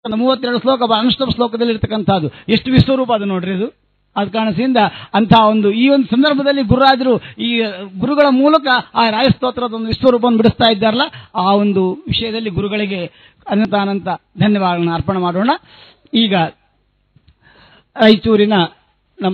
ಒಂದು ಮೂವತ್ತೆರಡು ಶ್ಲೋಕ ಬ- ಅನುಷ್ಠಮ ಶ್ಲೋಕದಲ್ಲಿ ಇರ್ತಕ್ಕಂಥದ್ದು ಎಷ್ಟು ವಿಶ್ವರೂಪ ಅದು ನೋಡ್ರಿ ಇದು ಆದ ಕಾರಣದಿಂದ ಅಂತಹ ಒಂದು ಈ ಒಂದು ಸಂದರ್ಭದಲ್ಲಿ ಗುರುರಾಜರು ಈ ಗುರುಗಳ ಮೂಲಕ ಆ ರಾಯಸ್ತೋತ್ರದ ಒಂದು ವಿಶ್ವರೂಪವನ್ನು ಬಿಡಿಸ್ತಾ ಇದ್ದಾರಲ್ಲ ಆ ಒಂದು ವಿಷಯದಲ್ಲಿ ಗುರುಗಳಿಗೆ ಅನಂತ ಅನಂತ ಧನ್ಯವಾದಗಳನ್ನು ಅರ್ಪಣೆ ಮಾಡೋಣ ಈಗ ರಾಯಚೂರಿನ ನಮ್ಮ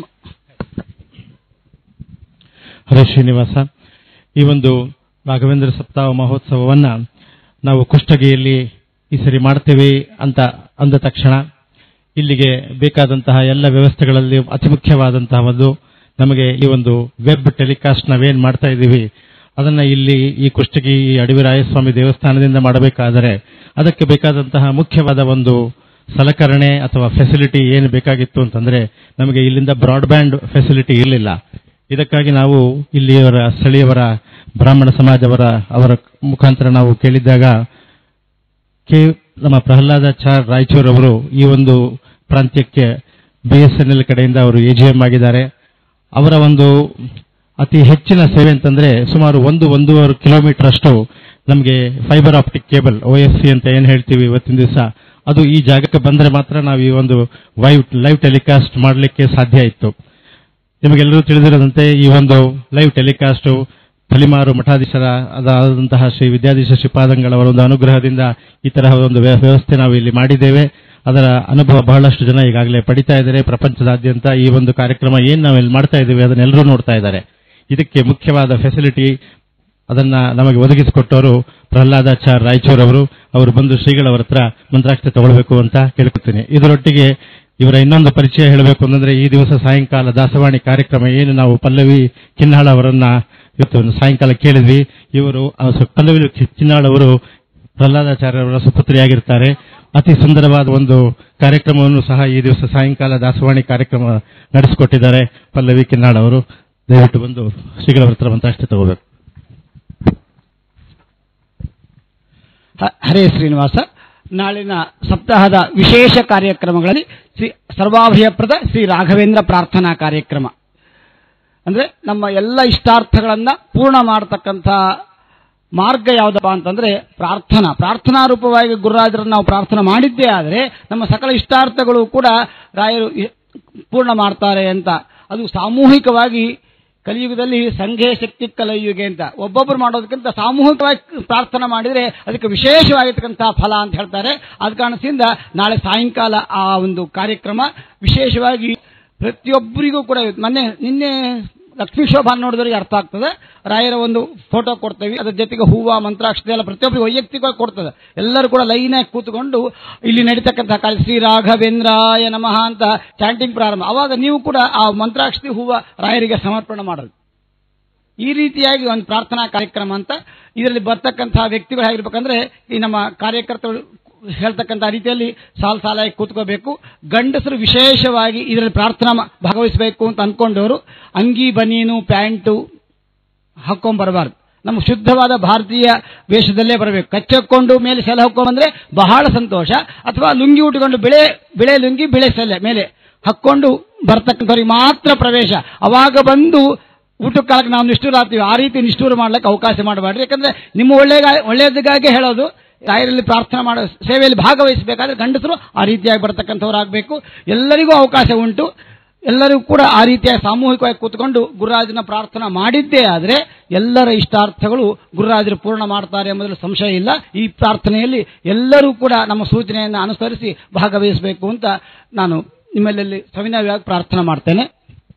ಹರೇ ಶ್ರೀನಿವಾಸ ಈ ಒಂದು ರಾಘವೇಂದ್ರ ಸಪ್ತಾಹ ಮಹೋತ್ಸವವನ್ನ ನಾವು ಕುಷ್ಟಗಿಯಲ್ಲಿ ಈ ಸರಿ ಮಾಡ್ತೇವೆ ಅಂತ ಅಂದ ತಕ್ಷಣ ಇಲ್ಲಿಗೆ ಬೇಕಾದಂತಹ ಎಲ್ಲ ವ್ಯವಸ್ಥೆಗಳಲ್ಲಿ ಅತಿ ಮುಖ್ಯವಾದಂತಹ ಒಂದು ನಮಗೆ ಈ ಒಂದು ವೆಬ್ ಟೆಲಿಕಾಸ್ಟ್ ನಾವೇನ್ ಮಾಡ್ತಾ ಇದ್ದೀವಿ ಅದನ್ನ ಇಲ್ಲಿ ಈ ಕುಷ್ಟಗಿ ಈ ಅಡವಿರಾಯಸ್ವಾಮಿ ದೇವಸ್ಥಾನದಿಂದ ಮಾಡಬೇಕಾದರೆ ಅದಕ್ಕೆ ಬೇಕಾದಂತಹ ಮುಖ್ಯವಾದ ಒಂದು ಸಲಕರಣೆ ಅಥವಾ ಫೆಸಿಲಿಟಿ ಏನು ಬೇಕಾಗಿತ್ತು ಅಂತಂದ್ರೆ ನಮಗೆ ಇಲ್ಲಿಂದ ಬ್ರಾಡ್ಬ್ಯಾಂಡ್ ಫೆಸಿಲಿಟಿ ಇರಲಿಲ್ಲ ಇದಕ್ಕಾಗಿ ನಾವು ಇಲ್ಲಿಯವರ ಸ್ಥಳೀಯವರ ಬ್ರಾಹ್ಮಣ ಸಮಾಜವರ ಅವರ ಮುಖಾಂತರ ನಾವು ಕೇಳಿದ್ದಾಗ ಕೆ ನಮ್ಮ ಪ್ರಹ್ಲಾದಾಚಾರ್ ರಾಯಚೂರ್ ಅವರು ಈ ಒಂದು ಪ್ರಾಂತ್ಯಕ್ಕೆ ಬಿಎಸ್ಎನ್ಎಲ್ ಕಡೆಯಿಂದ ಅವರು ಎಜಿಎಂ ಆಗಿದ್ದಾರೆ ಅವರ ಒಂದು ಅತಿ ಹೆಚ್ಚಿನ ಸೇವೆ ಅಂತಂದ್ರೆ ಸುಮಾರು ಒಂದು ಒಂದೂವರೆ ಕಿಲೋಮೀಟರ್ ಅಷ್ಟು ನಮಗೆ fibre optic cable O F C ಅಂತ ಏನ್ ಹೇಳ್ತೀವಿ ಇವತ್ತಿನ ದಿವಸ ಅದು ಈ ಜಾಗಕ್ಕೆ ಬಂದ್ರೆ ಮಾತ್ರ ನಾವು ಈ ಒಂದು ಲೈವ್ ಲೈವ್ ಟೆಲಿಕಾಸ್ಟ್ ಮಾಡಲಿಕ್ಕೆ ಸಾಧ್ಯ ಇತ್ತು ನಿಮಗೆಲ್ಲರೂ ತಿಳಿದಿರೋದಂತೆ ಈ ಒಂದು ಲೈವ್ ಟೆಲಿಕಾಸ್ಟ್ ತಲಿಮಾರು ಮಠಾಧೀಶರ ಅದಾದಂತಹ ಶ್ರೀ ವಿದ್ಯಾಧೀಶ ಶ್ರೀಪಾದಂಗಳವರ ಒಂದು ಅನುಗ್ರಹದಿಂದ ಈ ತರಹ ಒಂದು ವ್ಯ- ವ್ಯವಸ್ಥೆ ನಾವು ಇಲ್ಲಿ ಮಾಡಿದ್ದೇವೆ ಅದರ ಅನುಭವ ಬಹಳಷ್ಟು ಜನ ಈಗಾಗಲೇ ಪಡಿತಾ ಇದ್ದಾರೆ ಪ್ರಪಂಚದಾದ್ಯಂತ ಈ ಒಂದು ಕಾರ್ಯಕ್ರಮ ಏನ್ ನಾವು ಇಲ್ಲಿ ಮಾಡ್ತಾ ಇದ್ದೀವಿ ಅದನ್ನೆಲ್ಲರೂ ನೋಡ್ತಾ ಇದ್ದಾರೆ ಇದಕ್ಕೆ ಮುಖ್ಯವಾದ ಫೆಸಿಲಿಟಿ ಅದನ್ನ ನಮಗೆ ಒದಗಿಸಿಕೊಟ್ಟವರು ಪ್ರಹ್ಲಾದಾಚಾರ್ ರಾಯಚೂರ್ ಅವರು ಅವರು ಬಂದು ಶ್ರೀಗಳವರ ಹತ್ರ ಮಂತ್ರಾಕ್ಷತೆ ತಗೊಳ್ಬೇಕು ಅಂತ ಕೇಳ್ಕೊತೀನಿ ಇದರೊಟ್ಟಿಗೆ ಇವರ ಇನ್ನೊಂದು ಪರಿಚಯ ಹೇಳಬೇಕು ಅಂತಂದ್ರೆ ಈ ದಿವಸ ಸಾಯಂಕಾಲ ದಾಸವಾಣಿ ಕಾರ್ಯಕ್ರಮ ಏನು ನಾವು ಪಲ್ಲವಿ ಕಿನ್ನಾಳ ಅವರನ್ನ ಇವತ್ತು ಸಾಯಂಕಾಲ ಕೇಳಿದ್ವಿ ಇವರು ಆ ಸು- ಪಲ್ಲವಿ ಕಿ- ಕಿನ್ನಾಳ್ ಅವರು ಪ್ರಹ್ಲಾದಾಚಾರ್ಯ ಅವರ ಸುಪುತ್ರಿಯಾಗಿರ್ತಾರೆ ಅತಿ ಸುಂದರವಾದ ಒಂದು ಕಾರ್ಯಕ್ರಮವನ್ನು ಸಹ ಈ ದಿವಸ ಸಾಯಂಕಾಲ ದಾಸವಾಣಿ ಕಾರ್ಯಕ್ರಮ ನಡೆಸಿಕೊಟ್ಟಿದ್ದಾರೆ ಪಲ್ಲವಿ ಕಿನ್ನಾಳ್ ಅವರು ದಯವಿಟ್ಟು ಬಂದು ಶ್ರೀಗಳವರ ಹತ್ರ ಮಂತ್ರಾಕ್ಷತೆ ತಗೋಬೇಕು ಹ- ಹರೇ ಶ್ರೀನಿವಾಸ ನಾಳಿನ ಸಪ್ತಾಹದ ವಿಶೇಷ ಕಾರ್ಯಕ್ರಮಗಳಲ್ಲಿ ಶ್ರೀ ಸರ್ವಾಭಯಪ್ರದ ಶ್ರೀ ರಾಘವೇಂದ್ರ ಪ್ರಾರ್ಥನಾ ಕಾರ್ಯಕ್ರಮ ಅಂದ್ರೆ ನಮ್ಮ ಎಲ್ಲ ಇಷ್ಟಾರ್ಥಗಳನ್ನ ಪೂರ್ಣ ಮಾಡತಕ್ಕಂಥ ಮಾರ್ಗ ಯಾವುದಪ್ಪ ಅಂತಂದ್ರೆ ಪ್ರಾರ್ಥನಾ ಪ್ರಾರ್ಥನಾ ರೂಪವಾಗಿ ಗುರುರಾಜರನ್ನು ನಾವು ಪ್ರಾರ್ಥನೆ ಮಾಡಿದ್ದೇ ಆದರೆ ನಮ್ಮ ಸಕಲ ಇಷ್ಟಾರ್ಥಗಳು ಕೂಡ ರಾಯರು ಇ- ಪೂರ್ಣ ಮಾಡ್ತಾರೆ ಅಂತ ಅದು ಸಾಮೂಹಿಕವಾಗಿ ಕಲಿಯುಗದಲ್ಲಿ ಸಂಘೇ ಶಕ್ತಿ ಕಲಿಯುಗೆ ಅಂತ ಒಬ್ಬೊಬ್ಬರು ಮಾಡೋದಕ್ಕಿಂತ ಸಾಮೂಹಿಕವಾಗಿ ಪ್ರಾರ್ಥನೆ ಮಾಡಿದರೆ ಅದಕ್ಕೆ ವಿಶೇಷವಾಗಿರ್ತಕ್ಕಂಥ ಫಲ ಅಂತ ಹೇಳ್ತಾರೆ ಆದ ಕಾರಣದಿಂದ ನಾಳೆ ಸಾಯಂಕಾಲ ಆ ಒಂದು ಕಾರ್ಯಕ್ರಮ ವಿಶೇಷವಾಗಿ ಪ್ರತಿಯೊಬ್ಬರಿಗೂ ಕೂಡ ಮೊನ್ನೆ ನಿನ್ನೆ ಲಕ್ಷ್ಮೀ ಶೋಭಾ ನೋಡಿದವರಿಗೆ ಅರ್ಥ ಆಗ್ತದೆ ರಾಯರ ಒಂದು ಫೋಟೋ ಕೊಡ್ತೇವೆ ಅದ್ರ ಜೊತೆಗೆ ಹೂವ ಮಂತ್ರಾಕ್ಷತೆ ಎಲ್ಲ ಪ್ರತಿಯೊಬ್ಬರಿಗೆ ವೈಯಕ್ತಿಕವಾಗಿ ಕೊಡ್ತದೆ ಎಲ್ಲರೂ ಕೂಡ ಲೈನಾಗಿ ಕೂತ್ಕೊಂಡು ಇಲ್ಲಿ ನಡೀತಕ್ಕಂಥ ಕಾಲ ಶ್ರೀ ರಾಘವೇಂದ್ರಾಯ ನಮಃ ಅಂತ ಚಾಂಟಿಂಗ್ ಪ್ರಾರಂಭ ಅವಾಗ ನೀವು ಕೂಡ ಆ ಮಂತ್ರಾಕ್ಷತೆ ಹೂವ ರಾಯರಿಗೆ ಸಮರ್ಪಣೆ ಮಾಡೋದು ಈ ರೀತಿಯಾಗಿ ಒಂದು ಪ್ರಾರ್ಥನಾ ಕಾರ್ಯಕ್ರಮ ಅಂತ ಇದರಲ್ಲಿ ಬರ್ತಕ್ಕಂತಹ ವ್ಯಕ್ತಿಗಳು ಹೇಗಿರ್ಬೇಕಂದ್ರೆ ಈ ನಮ್ಮ ಕಾರ್ಯಕರ್ತರು ಹೇಳ್ತಕ್ಕಂಥ ರೀತಿಯಲ್ಲಿ ಸಾಲು ಸಾಲಾಗಿ ಕೂತ್ಕೋಬೇಕು ಗಂಡಸರು ವಿಶೇಷವಾಗಿ ಇದರಲ್ಲಿ ಪ್ರಾರ್ಥನಾ ಮ- ಭಾಗವಹಿಸಬೇಕು ಅಂತ ಅನ್ಕೊಂಡವರು ಅಂಗಿ ಬನೀನು ಪ್ಯಾಂಟು ಹಾಕೊಂಡ್ಬರಬಾರ್ದು ನಮ್ಮ ಶುದ್ಧವಾದ ಭಾರತೀಯ ವೇಷದಲ್ಲೇ ಬರಬೇಕು ಕಚ್ಚಕೊಂಡು ಮೇಲೆ ಸೆಲೆ ಹಾಕೊಂಡ್ಬಂದ್ರೆ ಬಹಳ ಸಂತೋಷ ಅಥವಾ ಲುಂಗಿ ಉಟ್ಕೊಂಡು ಬಿಳೆ ಬಿಳೆ ಲುಂಗಿ ಬಿಳೆ ಸೆಲೆ ಮೇಲೆ ಹಾಕೊಂಡು ಬರ್ತಕ್ಕಂಥವ್ರಿಗೆ ಮಾತ್ರ ಪ್ರವೇಶ ಅವಾಗ ಬಂದು ಊಟಕ್ಕೆ ಕಾಲಕ್ಕೆ ನಾವು ನಿಷ್ಠೂರ ಆಗ್ತೀವಿ ಆ ರೀತಿ ನಿಷ್ಠೂರ ಮಾಡ್ಲಿಕ್ಕೆ ಅವಕಾಶ ಮಾಡಬೇಡ್ರಿ ಯಾಕಂದ್ರೆ ನಿಮ್ಮ ಒಳ್ಳೆ ಒಳ್ಳೆಯದಕ್ಕಾಗಿ ಹೇಳೋದು ರಾಯರಲ್ಲಿ ಪ್ರಾರ್ಥನೆ ಮಾಡೋ ಸೇವೆಯಲ್ಲಿ ಭಾಗವಹಿಸಬೇಕಾದ್ರೆ ಗಂಡಸರು ಆ ರೀತಿಯಾಗಿ ಬರ್ತಕ್ಕಂಥವ್ರು ಆಗಬೇಕು ಎಲ್ಲರಿಗೂ ಅವಕಾಶ ಉಂಟು ಎಲ್ಲರೂ ಕೂಡ ಆ ರೀತಿಯಾಗಿ ಸಾಮೂಹಿಕವಾಗಿ ಕೂತ್ಕೊಂಡು ಗುರುರಾಜನ ಪ್ರಾರ್ಥನೆ ಮಾಡಿದ್ದೇ ಆದರೆ ಎಲ್ಲರ ಇಷ್ಟಾರ್ಥಗಳು ಗುರುರಾಜರು ಪೂರ್ಣ ಮಾಡ್ತಾರೆ ಎಂಬುದರಲ್ಲಿ ಸಂಶಯ ಇಲ್ಲ ಈ ಪ್ರಾರ್ಥನೆಯಲ್ಲಿ ಎಲ್ಲರೂ ಕೂಡ ನಮ್ಮ ಸೂಚನೆಯನ್ನು ಅನುಸರಿಸಿ ಭಾಗವಹಿಸಬೇಕು ಅಂತ ನಾನು ನಿಮ್ಮಲ್ಲಿ ಸವಿನಯವಾಗಿ ಪ್ರಾರ್ಥನೆ ಮಾಡ್ತೇನೆ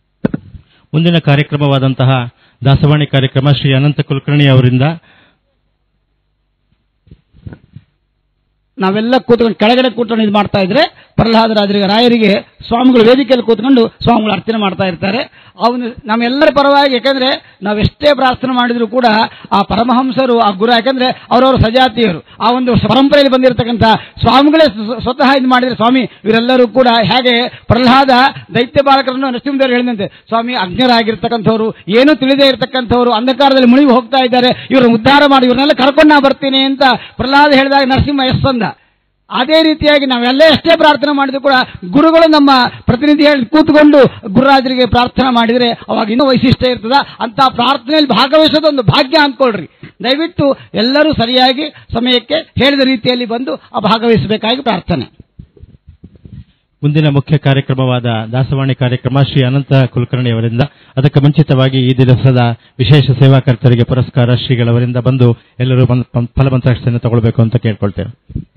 ಮುಂದಿನ ಕಾರ್ಯಕ್ರಮವಾದಂತಹ ದಾಸವಾಣಿ ಕಾರ್ಯಕ್ರಮ ಶ್ರೀ ಅನಂತ ಕುಲಕರ್ಣಿ ಅವರಿಂದ ನಾವೆಲ್ಲ ಕೂತ್ಕೊಂಡು ಕೆಳಗಡೆ ಕೂತ್ಕೊಂಡು ಇದು ಮಾಡ್ತಾ ಇದ್ರೆ ಪ್ರಹ್ಲಾದರಾಜರಿಗೆ ರಾಯರಿಗೆ ಸ್ವಾಮಿಗಳು ವೇದಿಕೆಯಲ್ಲಿ ಕೂತ್ಕೊಂಡು ಸ್ವಾಮಿಗಳು ಅರ್ಚನೆ ಮಾಡ್ತಾ ಇರ್ತಾರೆ ಅವನು ನಮ್ಮೆಲ್ಲರ ಪರವಾಗಿ ಯಾಕಂದ್ರೆ ನಾವೆಷ್ಟೇ ಪ್ರಾರ್ಥನೆ ಮಾಡಿದ್ರು ಕೂಡ ಆ ಪರಮಹಂಸರು ಆ ಗುರು ಯಾಕಂದ್ರೆ ಅವರವರ ಸಜಾತಿಯರು ಆ ಒಂದು ಪರಂಪರೆಯಲ್ಲಿ ಬಂದಿರತಕ್ಕಂಥ ಸ್ವಾಮಿಗಳೇ ಸ್ವ- ಸ್ವತಃ ಇದು ಮಾಡಿದ್ರೆ ಸ್ವಾಮಿ ಇವರೆಲ್ಲರೂ ಕೂಡ ಹೇಗೆ ಪ್ರಹ್ಲಾದ ದೈತ್ಯ ಬಾಲಕರನ್ನು ನರಸಿಂಹದೇವರು ಹೇಳಿದಂತೆ ಸ್ವಾಮಿ ಅಜ್ಞರಾಗಿರ್ತಕ್ಕಂಥವ್ರು ಏನೂ ತಿಳಿದೇ ಇರತಕ್ಕಂಥವ್ರು ಅಂಧಕಾರದಲ್ಲಿ ಮುಳುಗಿ ಹೋಗ್ತಾ ಇದ್ದಾರೆ ಇವ್ರನ್ನ ಉದ್ಧಾರ ಮಾಡಿ ಇವ್ರನ್ನೆಲ್ಲ ಕರ್ಕೊಂಡು ನಾ ಬರ್ತೀನಿ ಅಂತ ಪ್ರಹ್ಲಾದ ಹೇಳಿದಾಗ ನರಸಿಂಹ ಎಸ್ ಅಂದ ಅದೇ ರೀತಿಯಾಗಿ ನಾವೆಲ್ಲ ಎಷ್ಟೇ ಪ್ರಾರ್ಥನೆ ಮಾಡಿದ್ರು ಕೂಡ ಗುರುಗಳು ನಮ್ಮ ಪ್ರತಿನಿಧಿ ಹೇಳಿ ಕೂತ್ಕೊಂಡು ಗುರುರಾಜರಿಗೆ ಪ್ರಾರ್ಥನೆ ಮಾಡಿದರೆ ಅವಾಗ ಇನ್ನೂ ವೈಶಿಷ್ಟ್ಯ ಇರ್ತದ ಅಂತ ಪ್ರಾರ್ಥನೆಯಲ್ಲಿ ಭಾಗವಹಿಸೋದು ಒಂದು ಭಾಗ್ಯ ಅಂದ್ಕೊಳ್ರಿ ದಯವಿಟ್ಟು ಎಲ್ಲರೂ ಸರಿಯಾಗಿ ಸಮಯಕ್ಕೆ ಹೇಳಿದ ರೀತಿಯಲ್ಲಿ ಬಂದು ಆ ಭಾಗವಹಿಸಬೇಕಾಗಿ ಪ್ರಾರ್ಥನೆ ಮುಂದಿನ ಮುಖ್ಯ ಕಾರ್ಯಕ್ರಮವಾದ ದಾಸವಾಣಿ ಕಾರ್ಯಕ್ರಮ ಶ್ರೀ ಅನಂತ ಕುಲಕರ್ಣಿ ಅವರಿಂದ ಅದಕ್ಕೆ ಮುಂಚಿತವಾಗಿ ಈ ದಿವಸದ ವಿಶೇಷ ಸೇವಾಕರ್ತರಿಗೆ ಪುರಸ್ಕಾರ ಶ್ರೀಗಳವರಿಂದ ಬಂದು ಎಲ್ಲರೂ ಬಂದ್- ಫಲಮಂತ್ರಾಕ್ಷತೆಯನ್ನು ತಗೊಳ್ಬೇಕು ಅಂತ ಕೇಳ್ಕೊಳ್ತೇವೆ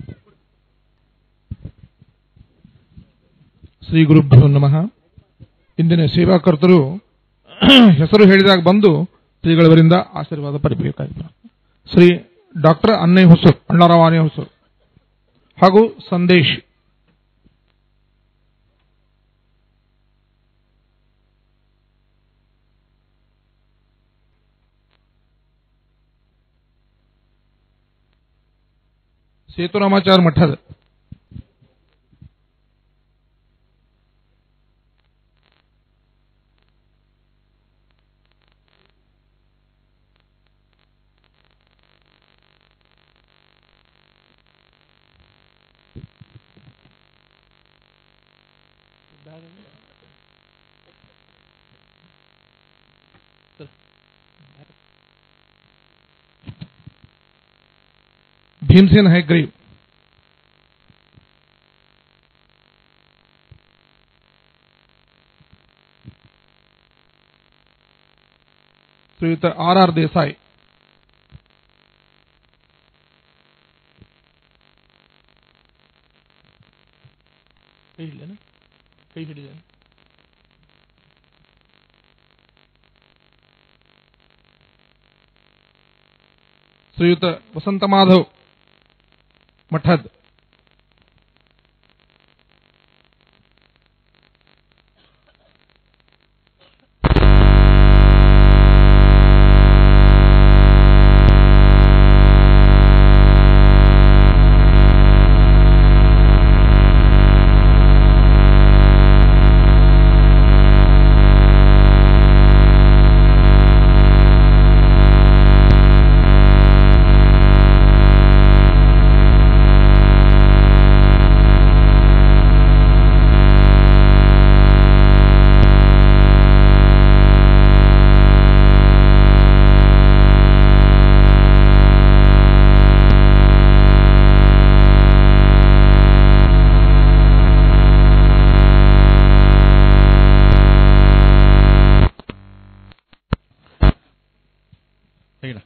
ಶ್ರೀ ಗುರುಭ್ಯೋ ನಮಃ ಇಂದಿನ ಸೇವಾಕರ್ತರು ಹೆಸರು ಹೇಳಿದಾಗ ಬಂದು ಶ್ರೀಗಳವರಿಂದ ಆಶೀರ್ವಾದ ಪಡಿಬೇಕಾಗಿತ್ತು ಶ್ರೀ ಡಾಕ್ಟರ್ ಅನ್ನೆ ಹೊಸೂರ್ ಅಣ್ಣಾರಾವ್ ಆನೆ ಹೊಸೂರ್ ಹಾಗೂ ಸಂದೇಶ್ ಸೇತುರಾಮಾಚಾರ್ ಮಠದ ಭೀಮಸೇನ್ ಹೈಗ್ರೀವ್ ಶ್ರೀಯುತ ಆರ್ ಆರ್ ದೇಸಾಯಿ ಕೈ ಹಿಡಿದೇನ ಕೈ ಹಿಡಿದೇನೆ ಶ್ರೀಯುತ ವಸಂತ ಮಾಧವ್ ಮಠದ್ ತೆಗಿಡ.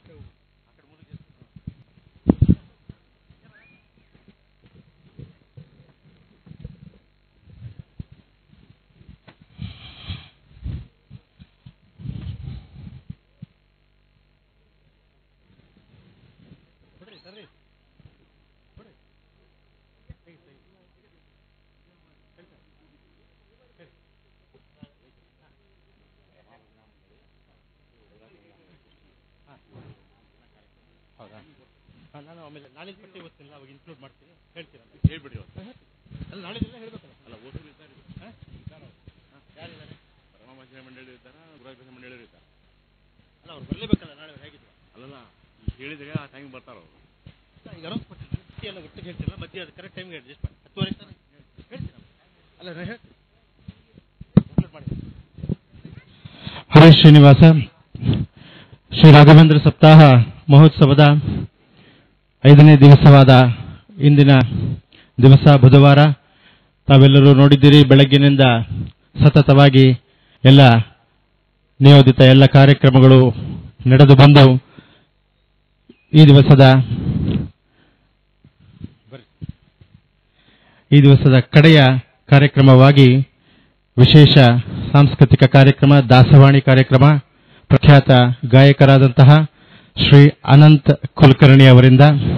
ಹೌದಾ ಹಾ, ನಾನು ಆಮೇಲೆ ನಾಳಿದ್ದು ಪಟ್ಟಿ ಓದ್ತೀನಿ ಅವಾಗ ಇನ್ಕ್ಲೂಡ್ ಮಾಡ್ತೀನಿ ಹೇಳ್ತೀರಾ ಹೇಳ್ಬಿಡಿ ಅಲ್ಲ ನಾಳಿದ್ದೆಲ್ಲ ಹೇಳ್ಬೇಕಲ್ಲ ಅಲ್ಲ ಓದಿದ್ರು ಇದ್ದಾರೆ ಯಾರಿದ್ದಾರೆ ಪರಮಹಂಸ ಮಂಡಳಿ ಇದ್ದಾರ ಗೃಹಾಭ್ಯಾಸ ಮಂಡಳಿ ಇದ್ದಾರ ಅಲ್ಲ ಅವ್ರು ಬರಲೇಬೇಕಲ್ಲ ನಾಳೆ ಹೇಗಿದ್ರು ಅಲ್ಲಲ್ಲ ಹೇಳಿದ್ರೆ ಆ ಟೈಮ್ ಬರ್ತಾರ ಅವರು ಈಗ ಅನೌನ್ಸ್ ಪಟ್ಟಿ ಪಟ್ಟಿ ಎಲ್ಲ ಒಟ್ಟಿಗೆ ಹೇಳ್ತಿರಲ್ಲ ಮಧ್ಯೆ ಅದು ಕರೆಕ್ಟ್ ಟೈಮ್ಗೆ ಅಡ್ಜಸ್ಟ್ ಮಾಡಿ ಹತ್ತುವರೆ ತಾನೆ ಹೇಳ್ತೀರಾ ಅಲ್ಲ ನಾನು ಹೇಳ್ತೀನಿ ಇನ್ಕ್ಲೂಡ್ ಮಾಡಿ ಹರೀಶ್ ಶ್ರೀನಿವಾಸ ಶ್ರೀ ರಾಘವೇಂದ್ರ ಸಪ್ತಾಹ ಮಹೋತ್ಸವದ ಐದನೇ ದಿವಸವಾದ ಇಂದಿನ ದಿವಸ ಬುಧವಾರ ತಾವೆಲ್ಲರೂ ನೋಡಿದ್ದೀರಿ ಬೆಳಗ್ಗಿನಿಂದ ಸತತವಾಗಿ ಎಲ್ಲ ನಿಯೋಜಿತ ಎಲ್ಲ ಕಾರ್ಯಕ್ರಮಗಳು ನಡೆದು ಬಂದವು ಈ ದಿವಸದ ಈ ದಿವಸದ ಕಡೆಯ ಕಾರ್ಯಕ್ರಮವಾಗಿ ವಿಶೇಷ ಸಾಂಸ್ಕೃತಿಕ ಕಾರ್ಯಕ್ರಮ ದಾಸವಾಣಿ ಕಾರ್ಯಕ್ರಮ ಪ್ರಖ್ಯಾತ ಗಾಯಕರಾದಂತಹ ಶ್ರೀ ಅನಂತ್ ಕುಲಕರ್ಣಿ ಅವರಿಂದ